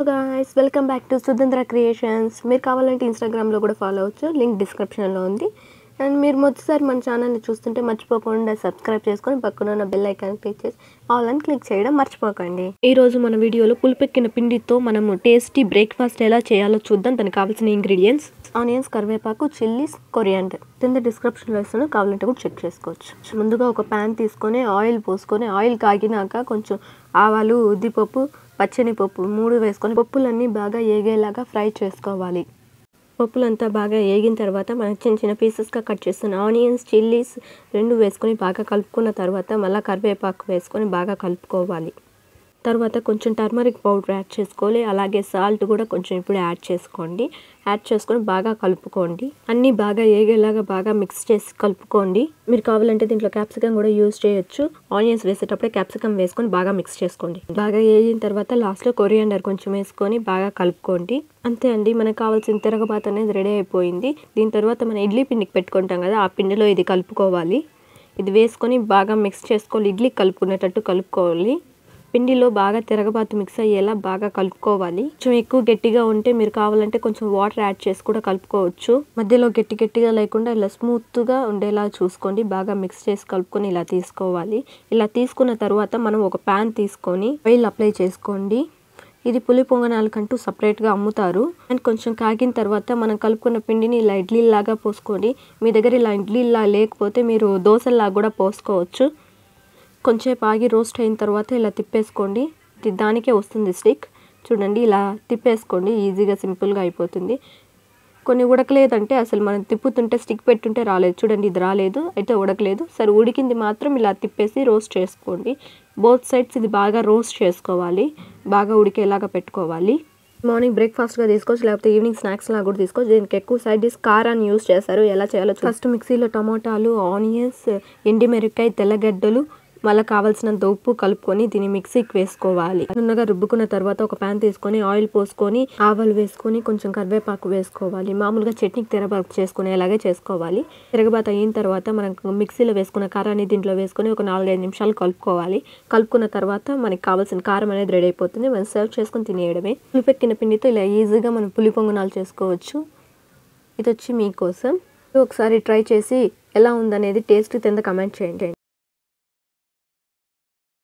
guys welcome back to Sudhandra creations మీరు కావాలంటే ఇన్స్టాగ్రామ్లో కూడా ఫాలో అవ్వచ్చు లింక్ డిస్క్రిప్షన్లో ఉంది అండ్ మీరు మొదటిసారి మన ఛానల్ని చూస్తుంటే మర్చిపోకుండా సబ్స్క్రైబ్ చేసుకొని పక్కన ఉన్న బెల్ ఐకాన్ క్లిక్ చేసి ఆల్ అని క్లిక్ చేయడం మర్చిపోకండి ఈ రోజు మన వీడియోలో పులిపెక్కిన పిండితో మనము టేస్టీ బ్రేక్ఫాస్ట్ ఎలా చేయాలో చూద్దాం దానికి కావాల్సిన ఇంగ్రీడియంట్స్ ఆనియన్స్ కరివేపాకు చిల్లీస్ కొరియాండర్ కింద డిస్క్రిప్షన్లో ఇస్తాను కావాలంటే కూడా చెక్ చేసుకోవచ్చు ముందుగా ఒక ప్యాన్ తీసుకొని ఆయిల్ పోసుకొని ఆయిల్ కాగినాక కొంచెం ఆవాలు ఉద్దిపప్పు పచ్చని పప్పు మూడు వేసుకొని పప్పులన్నీ బాగా ఏగేలాగా ఫ్రై చేసుకోవాలి పప్పులంతా బాగా ఏగిన తర్వాత మనం చిన్న చిన్న పీసెస్గా కట్ చేస్తున్న ఆనియన్స్ చిల్లీస్ రెండు వేసుకొని బాగా కలుపుకున్న తర్వాత మళ్ళీ కరివేపాకు వేసుకొని బాగా కలుపుకోవాలి తర్వాత కొంచెం టర్మరిక్ పౌడర్ యాడ్ చేసుకోవాలి అలాగే సాల్ట్ కూడా కొంచెం ఇప్పుడు యాడ్ చేసుకోండి యాడ్ చేసుకొని బాగా కలుపుకోండి అన్నీ బాగా ఏగేలాగా బాగా మిక్స్ చేసి కలుపుకోండి మీరు కావాలంటే దీంట్లో క్యాప్సికమ్ కూడా యూజ్ చేయొచ్చు ఆనియన్స్ వేసేటప్పుడే క్యాప్సికమ్ వేసుకొని బాగా మిక్స్ చేసుకోండి బాగా వేగిన తర్వాత లాస్ట్లో కొరియాండర్ కొంచెం వేసుకొని బాగా కలుపుకోండి అంతే అండి మనకు కావాల్సిన తిరగబాత అనేది రెడీ అయిపోయింది దీని తర్వాత మనం ఇడ్లీ పిండికి పెట్టుకుంటాం కదా ఆ పిండిలో ఇది కలుపుకోవాలి ఇది వేసుకొని బాగా మిక్స్ చేసుకోవాలి ఇడ్లీ కలుపుకునేటట్టు కలుపుకోవాలి పిండిలో బాగా తిరగబాతు మిక్స్ అయ్యేలా బాగా కలుపుకోవాలి కొంచెం ఎక్కువ గట్టిగా ఉంటే మీరు కావాలంటే కొంచెం వాటర్ యాడ్ చేసి కూడా కలుపుకోవచ్చు మధ్యలో గట్టి గట్టిగా లేకుండా ఇలా స్మూత్గా ఉండేలా చూసుకోండి బాగా మిక్స్ చేసి కలుపుకొని ఇలా తీసుకోవాలి ఇలా తీసుకున్న తర్వాత మనం ఒక ప్యాన్ తీసుకొని ఆయిల్ అప్లై చేసుకోండి ఇది పులి పొంగనాలకంటూ సపరేట్గా అమ్ముతారు అండ్ కొంచెం కాగిన తర్వాత మనం కలుపుకున్న పిండిని ఇలా ఇడ్లీలాగా పోసుకోండి మీ దగ్గర ఇలా ఇడ్లీలా లేకపోతే మీరు దోశల్లాగా కూడా పోసుకోవచ్చు కొంచెం ఆగి రోస్ట్ అయిన తర్వాత ఇలా తిప్పేసుకోండి ఇది దానికే వస్తుంది స్టిక్ చూడండి ఇలా తిప్పేసుకోండి ఈజీగా సింపుల్గా అయిపోతుంది కొన్ని ఉడకలేదంటే అసలు మనం తిప్పుతుంటే స్టిక్ పెట్టుంటే రాలేదు చూడండి ఇది రాలేదు అయితే ఉడకలేదు సరే ఉడికింది మాత్రం ఇలా తిప్పేసి రోస్ట్ చేసుకోండి బోత్ సైడ్స్ ఇది బాగా రోస్ట్ చేసుకోవాలి బాగా ఉడికేలాగా పెట్టుకోవాలి మార్నింగ్ బ్రేక్ఫాస్ట్గా తీసుకోవచ్చు లేకపోతే ఈవినింగ్ స్నాక్స్ లాగా కూడా తీసుకోవచ్చు దీనికి ఎక్కువ సైడ్ డిష్ కారాన్ని యూస్ చేస్తారు ఎలా చేయాలో ఫస్ట్ మిక్సీలో టమోటాలు ఆనియన్స్ ఎండిమిరపకాయ తెల్లగడ్డలు మళ్ళీ కావాల్సినంత ఉప్పు కలుపుకొని దీన్ని మిక్సీకి వేసుకోవాలి నున్నగా రుబ్బుకున్న తర్వాత ఒక ప్యాన్ తీసుకొని ఆయిల్ పోసుకొని ఆవాలు వేసుకొని కొంచెం కరివేపాకు వేసుకోవాలి మామూలుగా చట్నీకి తిరగబాకు చేసుకునేలాగే చేసుకోవాలి తిరగబాత అయిన తర్వాత మనం మిక్సీలో వేసుకున్న కారాన్ని దీంట్లో వేసుకొని ఒక నాలుగైదు నిమిషాలు కలుపుకోవాలి కలుపుకున్న తర్వాత మనకి కావాల్సిన కారం అనేది రెడీ అయిపోతుంది మనం సర్వ్ చేసుకొని తినేయడమే పులిపెక్కిన పిండితో ఇలా ఈజీగా మనం పులి పొంగనాలు చేసుకోవచ్చు ఇది వచ్చి మీకోసం ఒకసారి ట్రై చేసి ఎలా ఉందనేది టేస్ట్ కింద కమెంట్ చేయండి